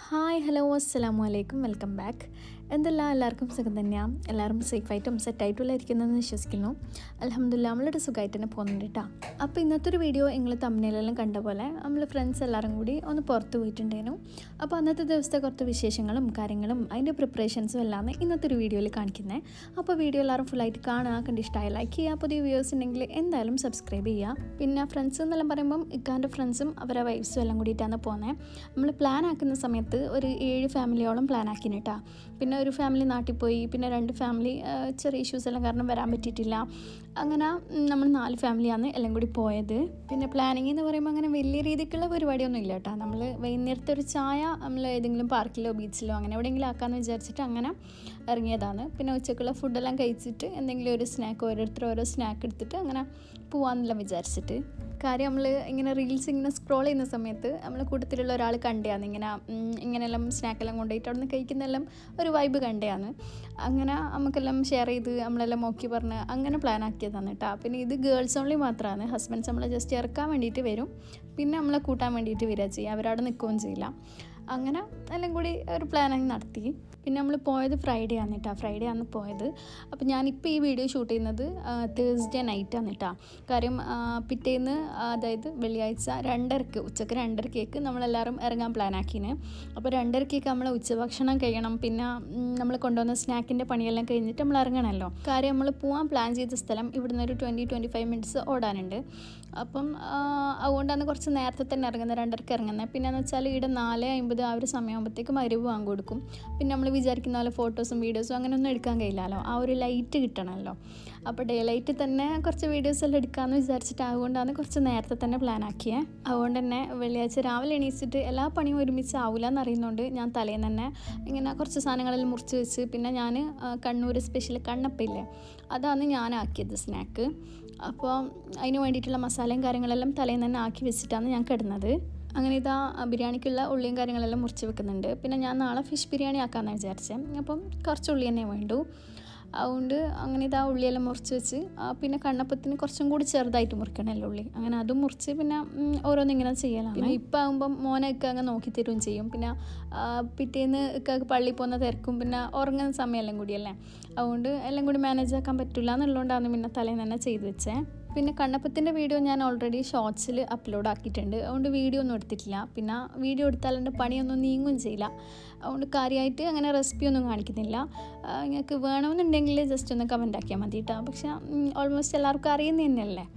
hi hello അസ്സലാമു അലൈക്കും welcome back എന്തെല്ലാം എല്ലാവർക്കും സുഖം തന്നെയാണ് എല്ലാവരും സേഫായിട്ടും സെറ്റായിട്ടും ഇരിക്കുന്നതെന്ന് വിശ്വസിക്കുന്നു അലഹമ്മദില്ല നമ്മളുടെ സുഖമായിട്ട് തന്നെ പോകുന്നുണ്ട് കേട്ടോ അപ്പോൾ ഇന്നത്തെ ഒരു വീഡിയോ നിങ്ങൾ തമ്മിലെല്ലാം കണ്ട പോലെ നമ്മൾ ഫ്രണ്ട്സ് എല്ലാവരും കൂടി ഒന്ന് പുറത്ത് പോയിട്ടുണ്ടായിരുന്നു അപ്പോൾ അന്നത്തെ ദിവസത്തെ കുറച്ച് വിശേഷങ്ങളും കാര്യങ്ങളും അതിൻ്റെ പ്രിപ്പറേഷൻസും എല്ലാം ഇന്നത്തെ ഒരു വീഡിയോയിൽ കാണിക്കുന്നത് അപ്പോൾ വീഡിയോ എല്ലാവരും ഫുള്ളായിട്ട് കാണുക കണ്ട് ഇഷ്ടമായി ലൈക്ക് ചെയ്യുക പുതിയ വ്യൂവേഴ്സ് ഉണ്ടെങ്കിൽ എന്തായാലും സബ്സ്ക്രൈബ് ചെയ്യുക പിന്നെ ഫ്രണ്ട്സ് എന്നെല്ലാം പറയുമ്പം ഇക്കാൻ്റെ ഫ്രണ്ട്സും അവരെ വൈഫ്സും എല്ലാം കൂടിയിട്ടാണ് പോകുന്നത് നമ്മൾ പ്ലാൻ ആക്കുന്ന സമയത്ത് ഒരു ഏഴ് ഫാമിലിയോളം പ്ലാൻ ആക്കിന് കേട്ടോ പിന്നെ ഒരു ഫാമിലി നാട്ടിൽ പോയി പിന്നെ രണ്ട് ഫാമിലി ചെറിയ ഇഷ്യൂസ് എല്ലാം കാരണം വരാൻ പറ്റിയിട്ടില്ല അങ്ങനെ ഉം, നമ്മൾ നാല് ഫാമിലിയാണ് എല്ലാം കൂടി പോയത് പിന്നെ പ്ലാനിങ് എന്ന് പറയുമ്പോൾ അങ്ങനെ വലിയ രീതിക്കുള്ള പരിപാടിയൊന്നും ഇല്ല കേട്ടോ നമ്മൾ വൈകുന്നേരത്തെ ഒരു ചായ നമ്മൾ ഏതെങ്കിലും പാർക്കിലോ ബീച്ചിലോ അങ്ങനെ എവിടെയെങ്കിലും ആക്കാമെന്ന് വിചാരിച്ചിട്ട് അങ്ങനെ ഇറങ്ങിയതാണ് പിന്നെ ഉച്ചക്കുള്ള ഫുഡെല്ലാം കഴിച്ചിട്ട് എന്തെങ്കിലും ഒരു സ്നാക്ക് ഓരോരുത്തർ ഓരോ സ്നാക്ക് എടുത്തിട്ട് അങ്ങനെ പോവാന്നെല്ലാം വിചാരിച്ചിട്ട് കാര്യം നമ്മൾ ഇങ്ങനെ റീൽസ് ഇങ്ങനെ സ്ക്രോൾ ചെയ്യുന്ന സമയത്ത് നമ്മൾ കൂട്ടത്തിലുള്ള ഒരാൾ കണ്ടയാണ് ഇങ്ങനെ ഉം, ഇങ്ങനെയെല്ലാം സ്നാക്കെല്ലാം കൊണ്ടുപോയിട്ട് അവിടെ നിന്ന് കഴിക്കുന്നതെല്ലാം ഒരു വൈബ് കണ്ടയാണ് അങ്ങനെ നമുക്കെല്ലാം ഷെയർ ചെയ്ത് നമ്മളെല്ലാം നോക്കി പറഞ്ഞ് അങ്ങനെ പ്ലാൻ ആക്കിയതാണ് കേട്ടോ പിന്നെ ഇത് ഗേൾസ് ഓൺലി മാത്രമാണ് ഹസ്ബൻഡ്സ് നമ്മളെ ജസ്റ്റ് ഇറക്കാൻ വേണ്ടിയിട്ട് വരും പിന്നെ നമ്മളെ കൂട്ടാൻ വേണ്ടിയിട്ട് വരിക ചെയ്യുക അവരവിടെ നിൽക്കുകയും ചെയ്യില്ല അങ്ങനെ എല്ലാം കൂടി ഒരു പ്ലാനിങ് നടത്തി പിന്നെ നമ്മൾ പോയത് ഫ്രൈഡേ ആണ് കേട്ടോ ഫ്രൈഡേ ആണ് പോയത് അപ്പോൾ ഞാനിപ്പോൾ ഈ വീഡിയോ ഷൂട്ട് ചെയ്യുന്നത് തേഴ്സ്ഡേ നൈറ്റാണ് കേട്ടോ കാര്യം ആ, പിറ്റേന്ന് അതായത് വെള്ളിയാഴ്ച രണ്ടരക്ക് ഉച്ചക്ക് രണ്ടരക്കേക്ക് നമ്മളെല്ലാവരും ഇറങ്ങാൻ പ്ലാൻ ആക്കിന് അപ്പോൾ രണ്ടരക്കേക്ക് നമ്മൾ ഉച്ചഭക്ഷണം കഴിയണം പിന്നെ നമ്മൾ കൊണ്ടുവന്ന സ്നാക്കിൻ്റെ പണിയെല്ലാം കഴിഞ്ഞിട്ട് നമ്മൾ ഇറങ്ങണമല്ലോ കാര്യം നമ്മൾ പോകാൻ പ്ലാൻ ചെയ്ത സ്ഥലം ഇവിടുന്ന് ഒരു ട്വൻറ്റി ട്വൻറ്റി ഫൈവ് മിനിറ്റ്സ് ഓടാനുണ്ട് അപ്പം ആ, അതുകൊണ്ടാണ് കുറച്ച് നേരത്തെ തന്നെ ഇറങ്ങുന്നത് രണ്ടരക്ക് ഇറങ്ങുന്നത് പിന്നെ എന്ന് വെച്ചാൽ ഇവിടെ നാല് അമ്പത് ആ ഒരു സമയമാകുമ്പോഴത്തേക്ക് മരുവ് വാങ്ങി കൊടുക്കും പിന്നെ നമ്മൾ വിചാരിക്കുന്ന പോലെ ഫോട്ടോസും വീഡിയോസും അങ്ങനെ ഒന്നും എടുക്കാൻ കഴിയില്ലല്ലോ ആ ഒരു ലൈറ്റ് കിട്ടണമല്ലോ അപ്പോൾ ഡേ ലൈറ്റ് തന്നെ കുറച്ച് വീഡിയോസ് എല്ലാം എടുക്കാമെന്ന് വിചാരിച്ചിട്ട് അതുകൊണ്ടാണ് കുറച്ച് നേരത്തെ തന്നെ പ്ലാൻ ആക്കിയത് അതുകൊണ്ട് തന്നെ വെള്ളിയാഴ്ച രാവിലെ എണീച്ചിട്ട് എല്ലാ പണിയും ഒരുമിച്ച് ആവില്ല എന്നറിയുന്നതുകൊണ്ട് ഞാൻ തലേന്ന് തന്നെ ഇങ്ങനെ കുറച്ച് സാധനങ്ങളെല്ലാം മുറിച്ച് വെച്ച് പിന്നെ ഞാൻ കണ്ണൂർ സ്പെഷ്യൽ കണ്ണപ്പയില്ലേ അതാണ് ഞാൻ ആക്കിയത് സ്നാക്ക് അപ്പോൾ അതിന് വേണ്ടിയിട്ടുള്ള മസാലയും കാര്യങ്ങളെല്ലാം തലേന്ന് തന്നെ ആക്കി വെച്ചിട്ടാണ് ഞാൻ കിടന്നത് അങ്ങനെ ഇതാ ബിരിയാണിക്കുള്ള ഉള്ളിയും കാര്യങ്ങളെല്ലാം മുറിച്ച് വെക്കുന്നുണ്ട് പിന്നെ ഞാൻ നാളെ ഫിഷ് ബിരിയാണി ആക്കാമെന്ന് വിചാരിച്ചത് അപ്പം കുറച്ച് ഉള്ളി തന്നെ വേണ്ടു അതുകൊണ്ട് അങ്ങനെ ഇതാ ഉള്ളിയെല്ലാം മുറിച്ച് വെച്ച് ആ, പിന്നെ കണ്ണപ്പത്തിന് കുറച്ചും കൂടി ചെറുതായിട്ട് മുറിക്കണമല്ലോ ഉള്ളി അങ്ങനെ അതും മുറിച്ച് പിന്നെ ഉം, ഓരോന്നും ഇങ്ങനെ ചെയ്യലാണ് പിന്നെ ഇപ്പം ആകുമ്പം മോനൊക്കെ അങ്ങ് നോക്കി തരുകയും ചെയ്യും പിന്നെ ആ, പിറ്റേന്ന് ഒക്കെ പള്ളി പോകുന്ന തിരക്കും പിന്നെ ഉറങ്ങുന്ന സമയമെല്ലാം കൂടിയല്ലേ അതുകൊണ്ട് എല്ലാം കൂടി മാനേജ് ആക്കാൻ പറ്റില്ല എന്നുള്ളതുകൊണ്ടാണ് പിന്നെ തലേന്ന് തന്നെ ചെയ്ത് വെച്ചേ പിന്നെ കണ്ണപ്പത്തിൻ്റെ വീഡിയോ ഞാൻ ഓൾറെഡി ഷോർട്സിൽ അപ്ലോഡ് ആക്കിയിട്ടുണ്ട് അതുകൊണ്ട് വീഡിയോ ഒന്നും എടുത്തിട്ടില്ല പിന്നെ വീഡിയോ എടുത്താൽ എൻ്റെ പണിയൊന്നും നീങ്ങുകയും ചെയ്യില്ല അതുകൊണ്ട് കാര്യമായിട്ട് അങ്ങനെ റെസിപ്പി ഒന്നും കാണിക്കുന്നില്ല ആ, നിങ്ങൾക്ക് വേണമെന്നുണ്ടെങ്കിൽ ജസ്റ്റ് ഒന്ന് കമൻ്റ് ആക്കിയാൽ മതി കേട്ടോ പക്ഷേ ഓൾമോസ്റ്റ് എല്ലാവർക്കും അറിയുന്ന തന്നെയല്ലേ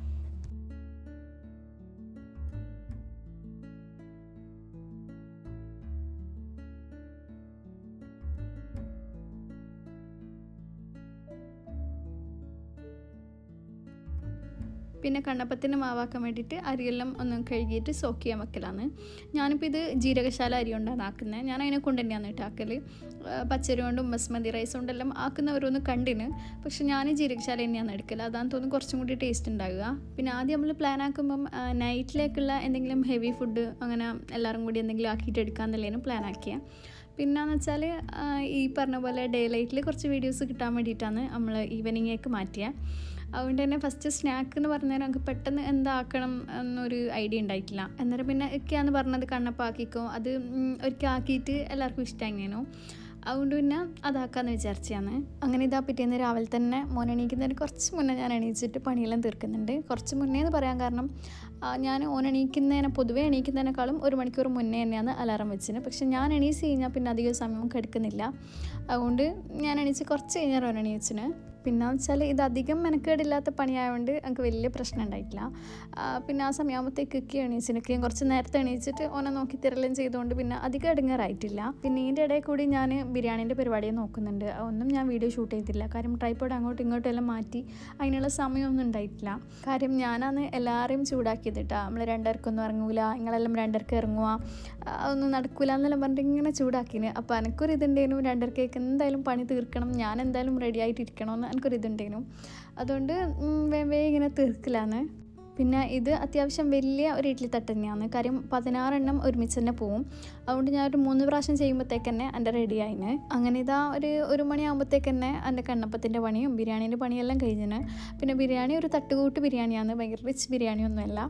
പിന്നെ കണ്ണപ്പത്തിന് മാവാക്കാൻ വേണ്ടിയിട്ട് അരിയെല്ലാം ഒന്ന് കഴുകിയിട്ട് സോക്ക് ചെയ്യാൻ വെക്കലാണ് ഞാനിപ്പോൾ ഇത് ജീരകശാല അരി കൊണ്ടാണ് ആക്കുന്നത് ഞാൻ അതിനെ കൊണ്ട് തന്നെയാണ് കേട്ടോ ആക്കൽ പച്ചരി കൊണ്ടും ബസ്മതി റൈസ് കൊണ്ടെല്ലാം ആക്കുന്നവരൊന്ന് കണ്ടിന് പക്ഷെ ഞാൻ ജീരകശാല തന്നെയാണ് എടുക്കൽ അതാണ് തോന്നുന്നു കുറച്ചും കൂടി ടേസ്റ്റ് ഉണ്ടാവുക പിന്നെ ആദ്യം നമ്മൾ പ്ലാൻ ആക്കുമ്പം നൈറ്റിലേക്കുള്ള എന്തെങ്കിലും ഹെവി ഫുഡ് അങ്ങനെ എല്ലാവരും കൂടി എന്തെങ്കിലും ആക്കിയിട്ട് എടുക്കാമെന്നുള്ളതിനും പ്ലാൻ ആക്കിയത് പിന്നെന്ന് വെച്ചാൽ ഈ പറഞ്ഞ പോലെ ഡേ ലൈറ്റിൽ കുറച്ച് വീഡിയോസ് കിട്ടാൻ വേണ്ടിയിട്ടാണ് നമ്മൾ ഈവനിങ്ങേക്ക് മാറ്റിയത് അതുകൊണ്ട് തന്നെ ഫസ്റ്റ് സ്നാക്ക് എന്ന് പറഞ്ഞാൽ നമുക്ക് പെട്ടെന്ന് എന്താക്കണം എന്നൊരു ഐഡിയ ഉണ്ടായിട്ടില്ല അന്നേരം പിന്നെ ഒക്കെയാന്ന് പറഞ്ഞത് കണ്ണപ്പാക്കിക്കോ അത് ഉം, ഒരിക്കൽ ആക്കിയിട്ട് എല്ലാവർക്കും ഇഷ്ടമായിരുന്നു അതുകൊണ്ട് പിന്നെ അതാക്കാന്ന് വിചാരിച്ചാണ് അങ്ങനെ ഇതാ പിറ്റേന്ന് രാവിലെ തന്നെ മോൻ എണീക്കുന്നതിന് കുറച്ച് മുന്നേ ഞാൻ എണീച്ചിട്ട് പണിയെല്ലാം തീർക്കുന്നുണ്ട് കുറച്ച് മുന്നേ എന്ന് പറയാൻ കാരണം ആ, ഞാൻ ഓൻ എണീക്കുന്നതിനെ പൊതുവേ എണീക്കുന്നതിനേക്കാളും ഒരു മണിക്കൂർ മുന്നേ തന്നെയാണ് അലാറം വെച്ചത് പക്ഷെ ഞാൻ എണീച്ച് കഴിഞ്ഞാൽ പിന്നെ അധികം സമയം കിടക്കുന്നില്ല അതുകൊണ്ട് ഞാൻ എണീച്ച് കുറച്ച് കഴിഞ്ഞാൽ ഓൻ എണീച്ചിന് പിന്നെ വെച്ചാൽ ഇത് അധികം മെനക്കേടില്ലാത്ത പണിയായതുകൊണ്ട് എനിക്ക് വലിയ പ്രശ്നം ഉണ്ടായിട്ടില്ല ആ, പിന്നെ ആ സമയമാകുമ്പോഴത്തേക്ക് ഒക്കെ എണീച്ചിനൊക്കെയും കുറച്ച് നേരത്തെ എണീച്ചിട്ട് ഓനെ നോക്കി തിരലും ചെയ്തുകൊണ്ട് പിന്നെ അധികം ഇടങ്ങാറായിട്ടില്ല പിന്നെ ഇതിൻ്റെ ഇടയിൽ കൂടി ഞാൻ ബിരിയാണീൻ്റെ പരിപാടിയെ നോക്കുന്നുണ്ട് ഒന്നും ഞാൻ വീഡിയോ ഷൂട്ട് ചെയ്തില്ല കാര്യം ട്രൈപ്പോഡ് അങ്ങോട്ടും ഇങ്ങോട്ടും എല്ലാം മാറ്റി അതിനുള്ള സമയമൊന്നും ഉണ്ടായിട്ടില്ല കാര്യം ഞാനാണ് എല്ലാവരെയും ചൂടാക്കിയത് കേട്ടോ നമ്മൾ രണ്ടരക്കൊന്നും ഇറങ്ങൂല നിങ്ങളെല്ലാം രണ്ടരക്ക് ഇറങ്ങുക ആ, അതൊന്നും നടക്കൂല എന്നെല്ലാം പറഞ്ഞിട്ട് ഇങ്ങനെ ചൂടാക്കിന് അപ്പോൾ എനിക്കൊരു ഇതുണ്ടേനു രണ്ടരക്കേക്ക് എന്തായാലും പണി തീർക്കണം ഞാൻ എന്തായാലും റെഡി ആയിട്ടിരിക്കണമെന്ന് എനിക്കൊരു ഇതുണ്ടേനു അതുകൊണ്ട് ഉം, വേ വേ ഇങ്ങനെ തീർക്കലാണ് പിന്നെ ഇത് അത്യാവശ്യം വലിയ ഒരു ഇഡ്ഡലി തട്ട് തന്നെയാണ് കാര്യം പതിനാറെണ്ണം ഒരുമിച്ച് തന്നെ പോവും അതുകൊണ്ട് ഞാൻ ഒരു മൂന്ന് പ്രാവശ്യം ചെയ്യുമ്പോഴത്തേക്ക് തന്നെ എൻ്റെ റെഡി ആയിന് അങ്ങനെ ഇതാ ഒരു ഒരു മണിയാകുമ്പോഴത്തേക്ക് തന്നെ എൻ്റെ കണ്ണപ്പത്തിൻ്റെ പണിയും ബിരിയാണീൻ്റെ പണിയെല്ലാം കഴിഞ്ഞിന് പിന്നെ ബിരിയാണി ഒരു തട്ടുകൂട്ട് ബിരിയാണിയാണ് ഭയങ്കര റിച്ച് ബിരിയാണി ഒന്നുമല്ല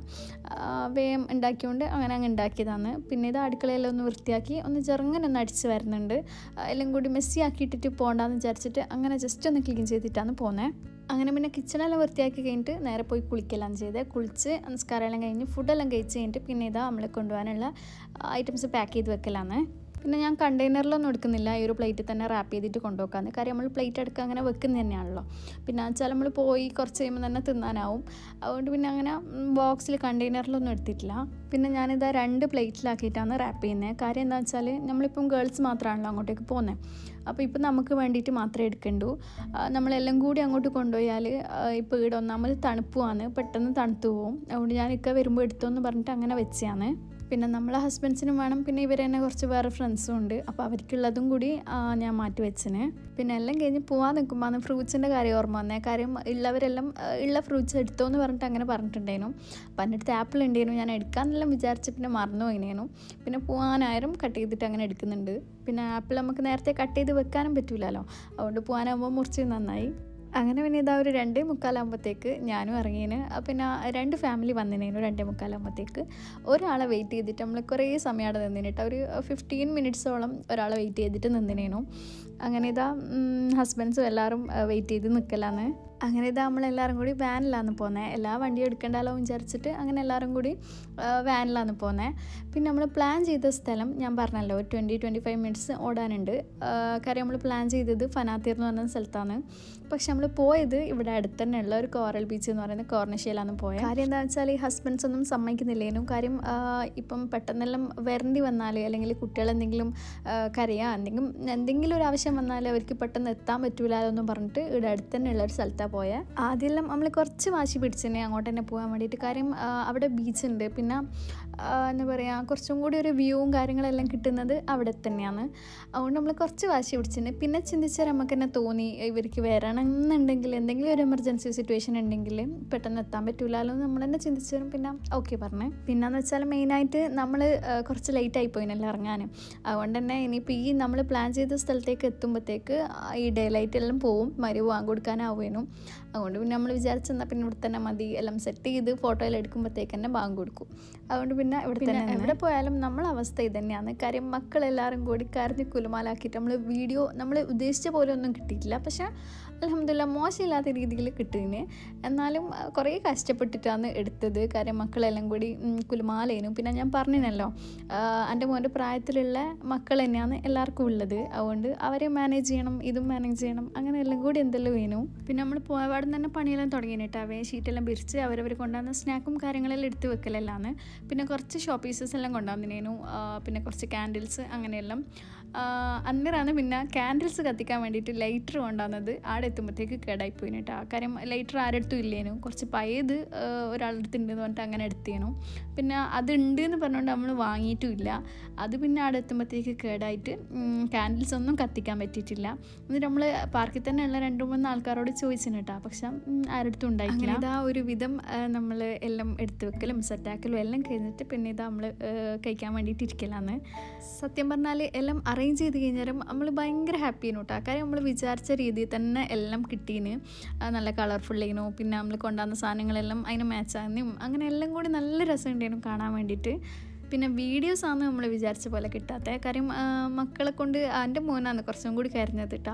വേഗം ഉണ്ടാക്കിയോണ്ട് അങ്ങനെ അങ്ങ് ഉണ്ടാക്കിയതാണ് പിന്നെ ഇത് അടുക്കളയെല്ലാം ഒന്ന് വൃത്തിയാക്കി ഒന്ന് ചെറുങ്ങനെ ഒന്ന് അടിച്ച് വരുന്നുണ്ട് എല്ലാം കൂടി മെസ്സി ആക്കിയിട്ടിട്ട് പോകണ്ടെന്ന് വിചാരിച്ചിട്ട് അങ്ങനെ ജസ്റ്റ് ഒന്ന് ക്ലീൻ ചെയ്തിട്ടാണ് പോകുന്നത് അങ്ങനെ പിന്നെ കിച്ചണെല്ലാം വൃത്തിയാക്കി കഴിഞ്ഞിട്ട് നേരെ പോയി കുളിക്കെല്ലാം ചെയ്ത് കുളിച്ച് നമസ്കാരമെല്ലാം കഴിഞ്ഞ് ഫുഡെല്ലാം കഴിച്ച് കഴിഞ്ഞിട്ട് പിന്നെ ഇതാ നമ്മൾ കൊണ്ടുപോകാനുള്ള ഐറ്റംസ് പാക്ക് ചെയ്ത് വെക്കലാണ് പിന്നെ ഞാൻ കണ്ടെയ്നറിലൊന്നും എടുക്കുന്നില്ല ഈ ഒരു പ്ലേറ്റിൽ തന്നെ റാപ്പ് ചെയ്തിട്ട് കൊണ്ടുപോക്കാന്ന് കാര്യം നമ്മൾ പ്ലേറ്റ് എടുക്കുക അങ്ങനെ വെക്കുന്നത് തന്നെയാണല്ലോ പിന്നെ വെച്ചാൽ നമ്മൾ പോയി കുറച്ച് കഴിയുമ്പോൾ തന്നെ തിന്നാനാവും അതുകൊണ്ട് പിന്നെ അങ്ങനെ ബോക്സിൽ കണ്ടെയ്നറിലൊന്നും എടുത്തിട്ടില്ല പിന്നെ ഞാനിതാ രണ്ട് പ്ലേറ്റിലാക്കിയിട്ടാണ് റാപ്പ് ചെയ്യുന്നത് കാര്യം എന്താ വെച്ചാൽ നമ്മളിപ്പം ഗേൾസ് മാത്രമാണല്ലോ അങ്ങോട്ടേക്ക് പോകുന്നത് അപ്പോൾ ഇപ്പം നമുക്ക് വേണ്ടിയിട്ട് മാത്രമേ എടുക്കണ്ടൂ നമ്മളെല്ലാം കൂടി അങ്ങോട്ട് കൊണ്ടുപോയാൽ ഇപ്പോൾ ഇവിടെ ഒന്നാമത് തണുപ്പുമാണ് പെട്ടെന്ന് തണുത്തു പോകും അതുകൊണ്ട് ഞാൻ ഇക്ക വരുമ്പോൾ എടുത്തോന്ന് പറഞ്ഞിട്ട് അങ്ങനെ വെച്ചാണ് പിന്നെ നമ്മളെ ഹസ്ബൻഡ്സിനും വേണം പിന്നെ ഇവർ തന്നെ കുറച്ച് വേറെ ഫ്രണ്ട്സും ഉണ്ട് അപ്പോൾ അവർക്കുള്ളതും കൂടി ഞാൻ മാറ്റി വെച്ചിന് പിന്നെ എല്ലാം കഴിഞ്ഞ് പോകാൻ നിൽക്കുമ്പോൾ അന്ന് ഫ്രൂട്ട്സിൻ്റെ കാര്യം ഓർമ്മ വന്നേ കാര്യം ഉള്ളവരെല്ലാം ഉള്ള ഫ്രൂട്ട്സ് എടുത്തോ എന്ന് പറഞ്ഞിട്ട് അങ്ങനെ പറഞ്ഞിട്ടുണ്ടായിരുന്നു അപ്പോൾ എൻ്റെ അടുത്ത് ആപ്പിൾ ഉണ്ടായിരുന്നു ഞാൻ എടുക്കാമെന്നെല്ലാം വിചാരിച്ച് പിന്നെ മറന്നു പോയിനേനു പിന്നെ പോകാനായാലും കട്ട് ചെയ്തിട്ട് അങ്ങനെ എടുക്കുന്നുണ്ട് പിന്നെ ആപ്പിൾ നമുക്ക് നേരത്തെ കട്ട് ചെയ്ത് വെക്കാനും പറ്റില്ലല്ലോ അതുകൊണ്ട് പോകാനാകുമ്പോൾ മുറിച്ച് നന്നായി അങ്ങനെ പിന്നെ ഇതാ ഒരു രണ്ടേ മുക്കാലാകുമ്പോഴത്തേക്ക് ഞാനും ഇറങ്ങിയതിന് പിന്നെ രണ്ട് ഫാമിലി വന്നിനേനു രണ്ടേ മുക്കാലാകുമ്പോഴത്തേക്ക് ഒരാളെ വെയിറ്റ് ചെയ്തിട്ട് നമ്മൾ കുറേ സമയം അവിടെ നിന്നിട്ട് ഒരു ഫിഫ്റ്റീൻ മിനിറ്റ്സോളം ഒരാളെ വെയിറ്റ് ചെയ്തിട്ട് നിന്നിനേനു അങ്ങനെ ഇതാ ഹസ്ബൻഡ്സും എല്ലാവരും വെയിറ്റ് ചെയ്ത് നിൽക്കലാന്ന് അങ്ങനെ ഇതാ നമ്മളെല്ലാവരും കൂടി വാനിലാണ് പോകുന്നത് എല്ലാ വണ്ടിയും എടുക്കണ്ടല്ലോ വിചാരിച്ചിട്ട് അങ്ങനെ എല്ലാവരും കൂടി വാനിലാണ് പോകുന്നത് പിന്നെ നമ്മൾ പ്ലാൻ ചെയ്ത സ്ഥലം ഞാൻ പറഞ്ഞല്ലോ ഒരു ട്വൻറ്റി ട്വൻറ്റി ഫൈവ് മിനിറ്റ്സ് ഓടാനുണ്ട് കാര്യം നമ്മൾ പ്ലാൻ ചെയ്തത് ഫനാത്തീർ എന്ന് പറയുന്ന സ്ഥലത്താണ് പക്ഷെ നമ്മൾ പോയത് ഇവിടെ അടുത്ത് തന്നെയുള്ള ഒരു കോറൽ ബീച്ച് എന്ന് പറയുന്ന കോർണശ്ശയിലാണ് പോയത് കാര്യം എന്താ വെച്ചാൽ ഈ ഹസ്ബൻഡ്സ് ഒന്നും സമ്മതിക്കുന്നില്ലേനും കാര്യം ഇപ്പം പെട്ടെന്നെല്ലാം വരേണ്ടി വന്നാൽ അല്ലെങ്കിൽ കുട്ടികൾ എന്തെങ്കിലും കരയാ എന്തെങ്കിലും എന്തെങ്കിലും ഒരു ആവശ്യം വന്നാൽ അവർക്ക് പെട്ടെന്ന് എത്താൻ പറ്റൂല എന്നും പറഞ്ഞിട്ട് ഇവിടെ അടുത്ത് തന്നെയുള്ള ഒരു സ്ഥലത്താണ് പോയത് ആദ്യമെല്ലാം നമ്മൾ കുറച്ച് വാശി പിടിച്ചെന്നെ അങ്ങോട്ട് തന്നെ പോകാൻ വേണ്ടിയിട്ട് കാര്യം അവിടെ ബീച്ചുണ്ട് പിന്നെ എന്താ പറയുക കുറച്ചും കൂടി ഒരു വ്യൂവും കാര്യങ്ങളെല്ലാം കിട്ടുന്നത് അവിടെ തന്നെയാണ് അതുകൊണ്ട് നമ്മൾ കുറച്ച് വാശി പിടിച്ചിട്ടുണ്ട് പിന്നെ ചിന്തിച്ചാൽ നമുക്ക് തന്നെ തോന്നി ഇവർക്ക് വരണം എന്നുണ്ടെങ്കിൽ എന്തെങ്കിലും ഒരു എമർജൻസി സിറ്റുവേഷൻ ഉണ്ടെങ്കിൽ പെട്ടെന്ന് എത്താൻ പറ്റൂലല്ലോ എന്ന് നമ്മൾ തന്നെ ചിന്തിച്ചു പിന്നെ ഓക്കെ പറഞ്ഞേ പിന്നെന്ന് വെച്ചാൽ മെയിനായിട്ട് നമ്മൾ കുറച്ച് ലേറ്റ് ആയി പോയിനല്ലോ ഇറങ്ങാൻ അതുകൊണ്ട് തന്നെ ഇനിയിപ്പോൾ ഈ നമ്മൾ പ്ലാൻ ചെയ്ത സ്ഥലത്തേക്ക് എത്തുമ്പോഴത്തേക്ക് ഈ ഡേ ലൈറ്റ് എല്ലാം പോവും മരി പോകാൻ കൊടുക്കാനാവുന്നു അതുകൊണ്ട് പിന്നെ നമ്മൾ വിചാരിച്ചെന്നാൽ പിന്നെ ഇവിടെ തന്നെ മതി എല്ലാം സെറ്റ് ചെയ്ത് ഫോട്ടോയിൽ എടുക്കുമ്പോഴത്തേക്ക് തന്നെ ബാങ്ക് കൊടുക്കും അതുകൊണ്ട് പിന്നെ ഇവിടെ തന്നെ എവിടെ പോയാലും നമ്മളെ അവസ്ഥ ഇത് തന്നെയാണ് കാര്യം മക്കളെല്ലാവരും കൂടി കരഞ്ഞ് കുലുമാലാക്കിയിട്ട് നമ്മൾ വീഡിയോ നമ്മൾ ഉദ്ദേശിച്ച പോലെ ഒന്നും കിട്ടിയിട്ടില്ല പക്ഷേ അലഹമില്ല മോശമില്ലാത്ത രീതിയിൽ കിട്ടുന്നതിന് എന്നാലും കുറേ കഷ്ടപ്പെട്ടിട്ടാണ് എടുത്തത് കാര്യം മക്കളെല്ലാം കൂടി കുലുമാലേനും പിന്നെ ഞാൻ പറഞ്ഞിനല്ലോ എൻ്റെ മോൻ്റെ പ്രായത്തിലുള്ള മക്കൾ തന്നെയാണ് എല്ലാവർക്കും ഉള്ളത് അതുകൊണ്ട് അവരെ മാനേജ് ചെയ്യണം ഇതും മാനേജ് ചെയ്യണം അങ്ങനെ എല്ലാം കൂടി എന്തെല്ലാം വേണം പിന്നെ നമ്മൾ പോയപാടും തന്നെ പണിയെല്ലാം തുടങ്ങിയിട്ട് അവയെ ഷീറ്റെല്ലാം പിരിച്ച് അവരവർ കൊണ്ടുവന്ന സ്നാക്കും കാര്യങ്ങളെല്ലാം എടുത്ത് വെക്കലെല്ലാന്ന് പിന്നെ കുറച്ച് ഷോപ്പ് പീസസ് എല്ലാം കൊണ്ടുവന്നിനേനു പിന്നെ കുറച്ച് ക്യാൻഡിൽസ് അങ്ങനെയെല്ലാം അന്നേരമാണ് പിന്നെ ക്യാൻഡിൽസ് കത്തിക്കാൻ വേണ്ടിയിട്ട് ലൈറ്റർ കൊണ്ടുവന്നത് ആടെ എത്തുമ്പോഴത്തേക്ക് കേടായി പോയിന് കേട്ടോ കാര്യം ലൈറ്റർ ആരെടുത്തും ഇല്ലേനു കുറച്ച് പഴയത് ഒരാളുടെ അടുത്തുണ്ട് എന്ന് പറഞ്ഞിട്ട് അങ്ങനെ എടുത്തേനു പിന്നെ അതുണ്ട് എന്ന് പറഞ്ഞുകൊണ്ട് നമ്മൾ വാങ്ങിയിട്ടും ഇല്ല അത് പിന്നെ അവിടെ എത്തുമ്പോഴത്തേക്ക് കേടായിട്ട് ക്യാൻഡിൽസ് ഒന്നും കത്തിക്കാൻ പറ്റിയിട്ടില്ല എന്നിട്ട് നമ്മൾ പാർക്കിൽ തന്നെ ഉള്ള രണ്ട് മൂന്ന് ആൾക്കാരോട് ചോദിച്ചിന് കേട്ടോ പക്ഷെ ആരടുത്തും ഉണ്ടായിട്ടില്ല ഇതാ ഒരു വിധം നമ്മൾ എല്ലാം എടുത്തു വെക്കലും സെറ്റാക്കലും എല്ലാം കഴിഞ്ഞിട്ട് പിന്നെ ഇതാ നമ്മൾ കഴിക്കാൻ വേണ്ടിയിട്ട് ഇരിക്കലാന്ന് സത്യം പറഞ്ഞാൽ എല്ലാം അറേഞ്ച് ചെയ്ത് കഴിഞ്ഞാലും നമ്മൾ ഭയങ്കര ഹാപ്പിയാണ് കേട്ടോ കാര്യം നമ്മൾ വിചാരിച്ച രീതിയിൽ തന്നെ എല്ലാം കിട്ടീന് നല്ല കളർഫുള്ളേനു പിന്നെ നമ്മൾ കൊണ്ടുവന്ന സാധനങ്ങളെല്ലാം അതിന് മാച്ചാകുന്നതും അങ്ങനെ എല്ലാം കൂടി നല്ല രസമുണ്ടായിരുന്നു കാണാൻ വേണ്ടിയിട്ട് പിന്നെ വീഡിയോസാണ് നമ്മൾ വിചാരിച്ച പോലെ കിട്ടാത്ത കാര്യം മക്കളെ കൊണ്ട് എൻ്റെ മോനാണ് കുറച്ചും കൂടി കരഞ്ഞത് കേട്ടോ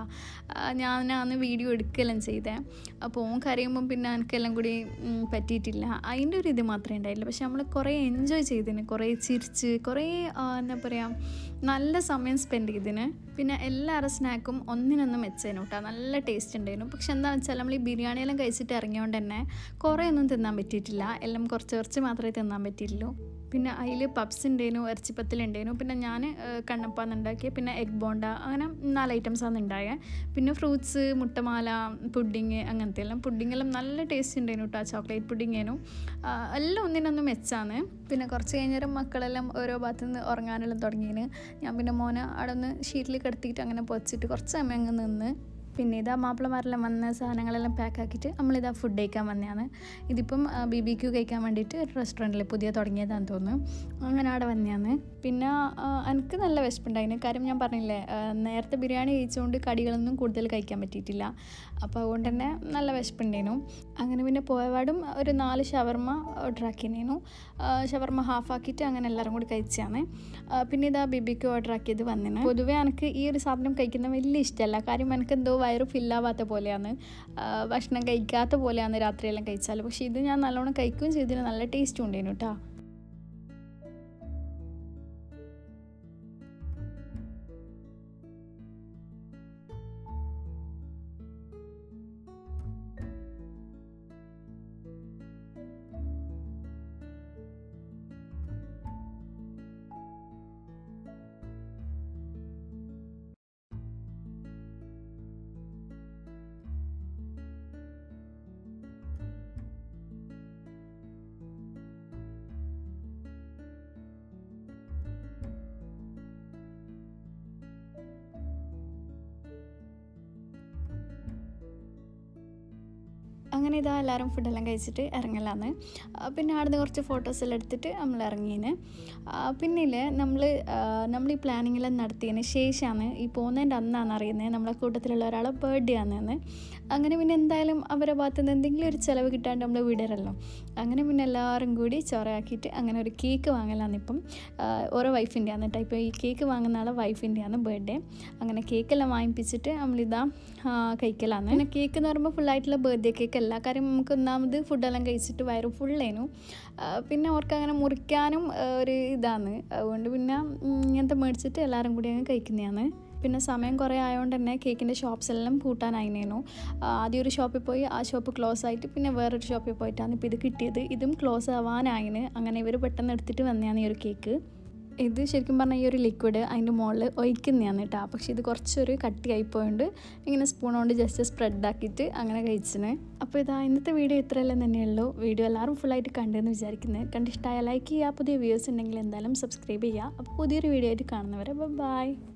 ഞാനാണ് വീഡിയോ എടുക്കെല്ലാം ചെയ്തേ അപ്പോൾ ഓൻ കരയുമ്പം പിന്നെ എനിക്കെല്ലാം കൂടി പറ്റിയിട്ടില്ല അതിൻ്റെ ഒരു ഇത് മാത്രമേ ഉണ്ടായില്ല പക്ഷെ നമ്മൾ കുറേ എൻജോയ് ചെയ്തിന് കുറേ ചിരിച്ച് കുറേ എന്താ പറയുക നല്ല സമയം സ്പെൻഡ് ചെയ്തിന് പിന്നെ എല്ലാവരുടെ സ്നാക്കും ഒന്നിനൊന്നും വെച്ചേനു കേട്ടോ നല്ല ടേസ്റ്റ് ഉണ്ടായിരുന്നു പക്ഷെ എന്താണെന്ന് വെച്ചാൽ നമ്മൾ ഈ ബിരിയാണിയെല്ലാം കഴിച്ചിട്ട് ഇറങ്ങിയോണ്ട് തന്നെ കുറേ ഒന്നും തിന്നാൻ പറ്റിയിട്ടില്ല എല്ലാം കുറച്ച് കുറച്ച് മാത്രമേ തിന്നാൻ പറ്റിയിട്ടുള്ളൂ പിന്നെ അതിൽ പപ്സ് ഉണ്ടായിരുന്നു ഇറച്ചിപ്പത്തിലുണ്ടായിരുന്നു പിന്നെ ഞാൻ കണ്ണപ്പാന്ന് ഉണ്ടാക്കിയ പിന്നെ എഗ് ബോണ്ട അങ്ങനെ നാല് ഐറ്റംസാണ് ഉണ്ടായത് പിന്നെ ഫ്രൂട്ട്സ് മുട്ടമാല പുഡിങ് അങ്ങനത്തെ എല്ലാം പുഡിങ് എല്ലാം നല്ല ടേസ്റ്റ് ഉണ്ടായിരുന്നു കേട്ടോ ചോക്ലേറ്റ് പുഡിങ് ആയിരുന്നു എല്ലാം ഒന്നിനൊന്നും മെച്ചാണ് പിന്നെ കുറച്ച് കഴിഞ്ഞേരം മക്കളെല്ലാം ഓരോ ഭാഗത്തു നിന്ന് ഉറങ്ങാനെല്ലാം തുടങ്ങിയിന് ഞാൻ പിന്നെ മോനെ അവിടെ ഒന്ന് ഷീറ്റിൽ കിടത്തിയിട്ട് അങ്ങനെ പൊച്ചിട്ട് കുറച്ച് സമയം അങ്ങ് നിന്ന് പിന്നെ ഇതാ മാപ്പിളമാരെല്ലാം വന്ന സാധനങ്ങളെല്ലാം പാക്ക് ആക്കിയിട്ട് നമ്മളിതാ ഫുഡ് കഴിക്കാൻ വന്നതാണ് ഇതിപ്പം ബി ബി ക്യൂ കഴിക്കാൻ വേണ്ടിയിട്ട് ഒരു റെസ്റ്റോറൻറ്റിൽ പുതിയ തുടങ്ങിയതാണെന്ന് തോന്നുന്നു അങ്ങനെ അവിടെ വന്നതാണ് പിന്നെ ആ, എനിക്ക് നല്ല വിശപ്പുണ്ടായിരുന്നു കാര്യം ഞാൻ പറഞ്ഞില്ലേ ആ, നേരത്തെ ബിരിയാണി കഴിച്ചുകൊണ്ട് കടികളൊന്നും കൂടുതൽ കഴിക്കാൻ പറ്റിയിട്ടില്ല അപ്പോൾ അതുകൊണ്ട് തന്നെ നല്ല വിശപ്പുണ്ടായിരുന്നു അങ്ങനെ പിന്നെ പോയപാടും ഒരു നാല് ഷവർമ്മ ഓർഡർ ആക്കിയിരുന്നു ഷവർമ്മ ഹാഫ് ആക്കിയിട്ട് അങ്ങനെ എല്ലാവരും കൂടി കഴിച്ചാണ് ആ, പിന്നെ ഇതാ ബിബിക്ക് ഓർഡർ ആക്കിയത് വന്നിന് പൊതുവേ എനിക്ക് ഈ ഒരു സാധനം കഴിക്കുന്ന വലിയ ഇഷ്ടമല്ല കാര്യം എനിക്ക് എന്തോ വയറ് ഫില്ലാവാത്ത പോലെയാണ് ആ, ഭക്ഷണം കഴിക്കാത്ത പോലെയാണ് രാത്രിയെല്ലാം കഴിച്ചാൽ പക്ഷേ ഇത് ഞാൻ നല്ലോണം കഴിക്കുകയും ചെയ്തിന് നല്ല ടേസ്റ്റും ഉണ്ടായിരുന്നു കേട്ടോ അങ്ങനെ ഇതാ എല്ലാവരും ഫുഡെല്ലാം കഴിച്ചിട്ട് ഇറങ്ങലാന്ന് ആ, പിന്നെ അവിടുന്ന് കുറച്ച് ഫോട്ടോസെല്ലാം എടുത്തിട്ട് നമ്മൾ ഇറങ്ങീന് ആ, പിന്നില്ലേ നമ്മൾ നമ്മൾ ഈ പ്ലാനിങ്ങെല്ലാം നടത്തിയതിന് ശേഷമാണ് ഈ പോകുന്നതിൻ്റെ അന്നാണ് അറിയുന്നത് നമ്മളെ കൂട്ടത്തിലുള്ള ഒരാളെ ബർത്ത്ഡേ ആണെന്ന് അങ്ങനെ പിന്നെ എന്തായാലും അവരെ ഭാഗത്തു നിന്ന് എന്തെങ്കിലും ഒരു ചിലവ് കിട്ടാണ്ട് നമ്മൾ വിടരല്ലോ അങ്ങനെ പിന്നെ എല്ലാവരും കൂടി ചൊറയാക്കിയിട്ട് അങ്ങനെ ഒരു കേക്ക് വാങ്ങലാന്ന് ഇപ്പം ആ, ഓരോ വൈഫിൻ്റെ ആണ് കേട്ടോ ഇപ്പോൾ ഈ കേക്ക് വാങ്ങുന്ന ആളെ വൈഫിൻ്റെ ആണ് ബർത്ത്ഡേ അങ്ങനെ കേക്കെല്ലാം വാങ്ങിപ്പിച്ചിട്ട് നമ്മളിതാ ആ, കഴിക്കലാന്ന് പിന്നെ കേക്ക് എന്ന് പറയുമ്പോൾ ഫുള്ളായിട്ടുള്ള ബർത്ത്ഡേ കേക്ക് അല്ല കാര്യം നമുക്ക് ഒന്നാമത് ഫുഡെല്ലാം കഴിച്ചിട്ട് വയറ് ഫുള്ളേനു പിന്നെ അവർക്ക് അങ്ങനെ മുറിക്കാനും ആ, ഒരു ഇതാണ് അതുകൊണ്ട് പിന്നെ ഉം, ഇങ്ങനത്തെ മേടിച്ചിട്ട് എല്ലാവരും കൂടി അങ്ങ് കഴിക്കുന്നതാണ് പിന്നെ സമയം കുറേ ആയതുകൊണ്ട് തന്നെ കേക്കിൻ്റെ ഷോപ്സ് എല്ലാം പൂട്ടാനായിരുന്നു ആദ്യം ഒരു ഷോപ്പിൽ പോയി ആ ഷോപ്പ് ക്ലോസ് ആയിട്ട് പിന്നെ വേറൊരു ഷോപ്പിൽ പോയിട്ടാണ് ഇപ്പോൾ ഇത് കിട്ടിയത് ഇതും ക്ലോസ് ആവാനായിന് അങ്ങനെ ഇവർ പെട്ടെന്ന് എടുത്തിട്ട് വന്നതാണ് ഈ ഒരു കേക്ക് ഇത് ശരിക്കും പറഞ്ഞാൽ ഈ ഒരു ലിക്വിഡ് അതിൻ്റെ മുകളിൽ ഒഴിക്കുന്നതാണ് കേട്ടോ പക്ഷേ ഇത് കുറച്ചൊരു കട്ടിയായി പോയോണ്ട് ഇങ്ങനെ സ്പൂൺ കൊണ്ട് ജസ്റ്റ് സ്പ്രെഡ് ആക്കിയിട്ട് അങ്ങനെ കഴിച്ചിന് അപ്പോൾ ഇതാ ഇന്നത്തെ വീഡിയോ ഇത്രയെല്ലാം തന്നെയുള്ളൂ വീഡിയോ എല്ലാവരും ഫുള്ളായിട്ട് കണ്ടെന്ന് വിചാരിക്കുന്നത് കണ്ടിഷ്ടമായ ലൈക്ക് ചെയ്യുക പുതിയ വ്യൂസ് ഉണ്ടെങ്കിൽ എന്തായാലും സബ്സ്ക്രൈബ് ചെയ്യുക അപ്പോൾ പുതിയൊരു വീഡിയോ ആയിട്ട് കാണുന്നവരെ ബൈ